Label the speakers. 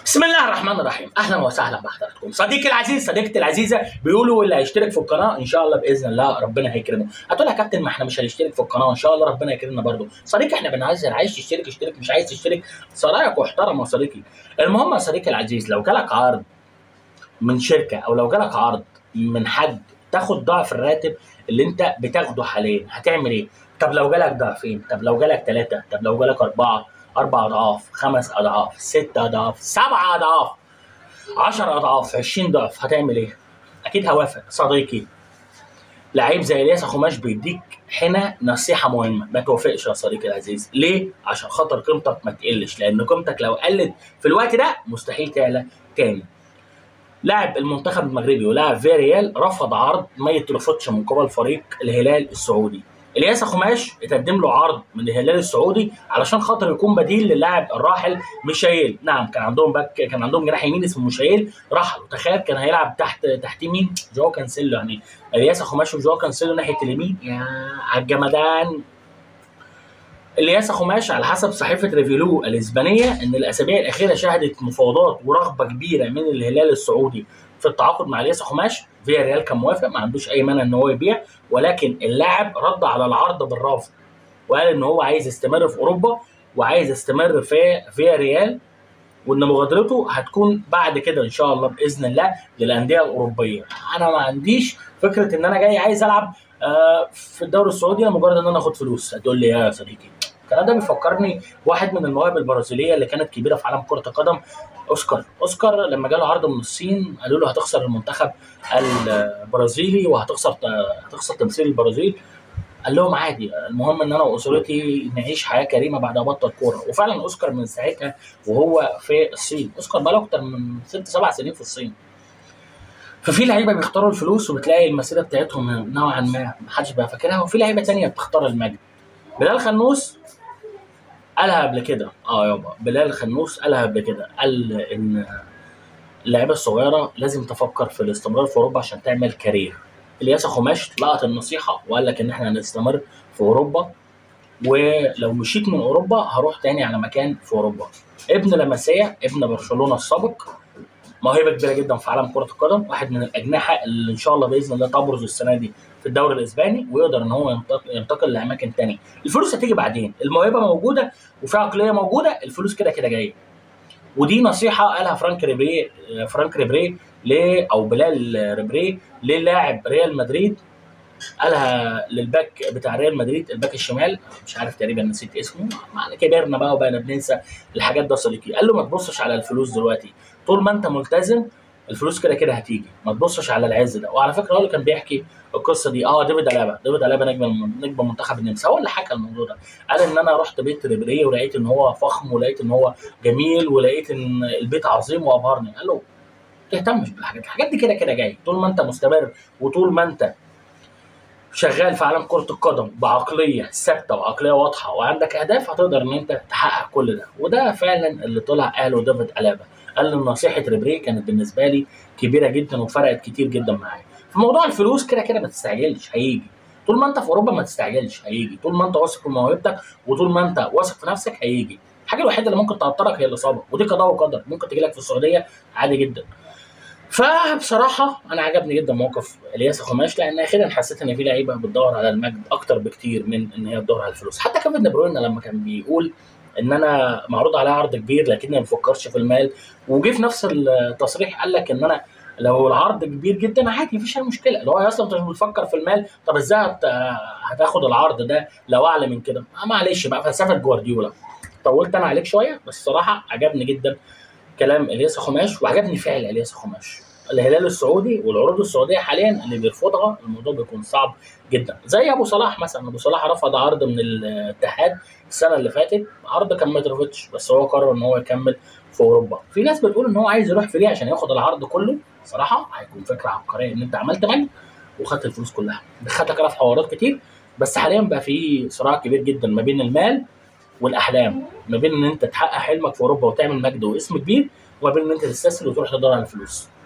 Speaker 1: بسم الله الرحمن الرحيم اهلا وسهلا بحضراتكم صديقي العزيز صديقتي العزيزه بيقولوا اللي هيشترك في القناه ان شاء الله باذن الله ربنا هيكرمه هتقول يا كابتن ما احنا مش هنشترك في القناه ان شاء الله ربنا يكرمنا برضه صديقي احنا بنعزل عايز تشترك اشترك مش عايز تشترك صراحك واحترم يا صديقي المهم يا صديقي العزيز لو جالك عرض من شركه او لو جالك عرض من حد تاخد ضعف الراتب اللي انت بتاخده حاليا هتعمل ايه طب لو جالك ضعفين طب لو جالك ثلاثه طب لو جالك اربعه اربع اضعاف خمس اضعاف ست اضعاف سبع اضعاف 10 اضعاف 20 ضعف هتعمل ايه؟ اكيد هوافق صديقي لعيب زي الياس خماش بيديك هنا نصيحه مهمه ما توافقش يا صديقي العزيز ليه؟ عشان خاطر قيمتك ما تقلش لان قيمتك لو قلت في الوقت ده مستحيل تعلى تاني لاعب المنتخب المغربي ولاعب فيريال رفض عرض ما يترفضش من قبل فريق الهلال السعودي الياس خماش اتقدم له عرض من الهلال السعودي علشان خاطر يكون بديل للاعب الراحل ميشايل نعم كان عندهم باك كان عندهم جناح يمين اسمه ميشايل رحل وتخيل كان هيلعب تحت تحت مين جواو كانسيلو يعني الياس خماش وجواو كانسيلو ناحيه اليمين يا على الجمدان الياس خماش على حسب صحيفه ريفيلو الاسبانيه ان الاسابيع الاخيره شهدت مفاوضات ورغبه كبيره من الهلال السعودي في التعاقد مع الياس خماش فيا ريال كان موافق ما عندوش اي مانع ان هو يبيع ولكن اللاعب رد على العرض بالرفض وقال ان هو عايز يستمر في اوروبا وعايز يستمر في فيا ريال وان مغادرته هتكون بعد كده ان شاء الله باذن الله للانديه الاوروبيه انا ما عنديش فكره ان انا جاي عايز العب آه، في الدوري السعودي لمجرد ان انا اخد فلوس هتقول لي يا صديقي الكلام ده بيفكرني واحد من المواهب البرازيليه اللي كانت كبيره في عالم كره القدم اوسكار اوسكار لما جاله عرض من الصين قالوا له هتخسر المنتخب البرازيلي وهتخسر هتخسر تمثيل البرازيل قال لهم عادي المهم ان انا واسرتي نعيش حياه كريمه بعد ما بطل كوره وفعلا اوسكار من ساعتها وهو في الصين اوسكار بقاله اكتر من ست سبع سنين في الصين ففي لعيبه بيختاروا الفلوس وبتلاقي المسيره بتاعتهم نوعا ما محدش بقى فاكرها وفي لعيبه تانية بتختار المجد بلال خنوس قالها قبل كده اه يابا بلال خنوس قالها قبل كده قال ان اللعيبه الصغيره لازم تفكر في الاستمرار في اوروبا عشان تعمل كارير الياس خماش لقط النصيحه وقال لك ان احنا هنستمر في اوروبا ولو مشيت من اوروبا هروح تاني على مكان في اوروبا ابن لمسيه ابن برشلونه السابق موهبه كبيره جدا في عالم كره القدم واحد من الاجنحه اللي ان شاء الله باذن الله تبرز السنه دي في الدوري الاسباني ويقدر ان هو ينتقل, ينتقل لاماكن تانية الفلوس هتيجي بعدين الموهبه موجوده وفي عقليه موجوده الفلوس كده كده جايه ودي نصيحه قالها فرانك ريبري فرانك ريبري ل او بلال ريبري للاعب ريال مدريد قالها للباك بتاع ريال مدريد الباك الشمال مش عارف تقريبا نسيت اسمه معنا كبرنا بقى وبقينا بننسى الحاجات ده صديقي قال له ما تبصش على الفلوس دلوقتي طول ما انت ملتزم الفلوس كده كده هتيجي ما تبصش على العز ده وعلى فكره هو اللي كان بيحكي القصه دي اه ديفيد الابا ديفيد الابا نجم نجم منتخب النمسا هو اللي حكى الموضوع ده قال ان انا رحت بيت ريبري ولقيت ان هو فخم ولقيت ان هو جميل ولقيت ان البيت عظيم وابهرني قال له ما تهتمش بالحاجات الحاجات دي كده كده جايه طول ما انت مستمر وطول ما انت شغال في عالم كره القدم بعقليه ثابته وعقليه واضحه وعندك اهداف هتقدر ان انت تحقق كل ده وده فعلا اللي طلع قاله ديفيد الابا قال ان نصيحه ريبري كانت بالنسبه لي كبيره جدا وفرقت كتير جدا معايا في موضوع الفلوس كده كده ما تستعجلش هيجي طول ما انت في اوروبا ما تستعجلش هيجي طول ما انت واثق في موهبتك وطول ما انت واثق في نفسك هيجي الحاجه الوحيده اللي ممكن تعطلك هي الاصابه ودي قضاء وقدر ممكن تجي لك في السعوديه عادي جدا فبصراحه انا عجبني جدا موقف الياس خماش لان اخيرا حسيت ان في لعيبه بتدور على المجد اكتر بكتير من ان هي تدور على الفلوس حتى كيفن دي بروين لما كان بيقول ان انا معروض عليا عرض كبير لكني ما بفكرش في المال وجه في نفس التصريح قال لك ان انا لو العرض كبير جدا عادي مفيش اي مشكله لو هو اصلا انت مش بتفكر في المال طب ازاي هت... هتاخد العرض ده لو اعلى من كده آه معلش بقى فلسفه جوارديولا طولت انا عليك شويه بس الصراحه عجبني جدا كلام الياس خماش وعجبني فعل الياس خماش الهلال السعودي والعروض السعوديه حاليا اللي بيرفضها الموضوع بيكون صعب جدا زي ابو صلاح مثلا ابو صلاح رفض عرض من الاتحاد السنه اللي فاتت عرض كان ما اترفضش بس هو قرر ان هو يكمل في اوروبا في ناس بتقول ان هو عايز يروح فري عشان ياخد العرض كله صراحه هيكون فكره عبقريه ان انت عملت مجد وخدت الفلوس كلها دخلتك انا في حوارات كتير بس حاليا بقى في صراع كبير جدا ما بين المال والاحلام ما بين ان انت تحقق حلمك في اوروبا وتعمل مجد واسم كبير وما بين ان انت تستسهل وتروح تدور على الفلوس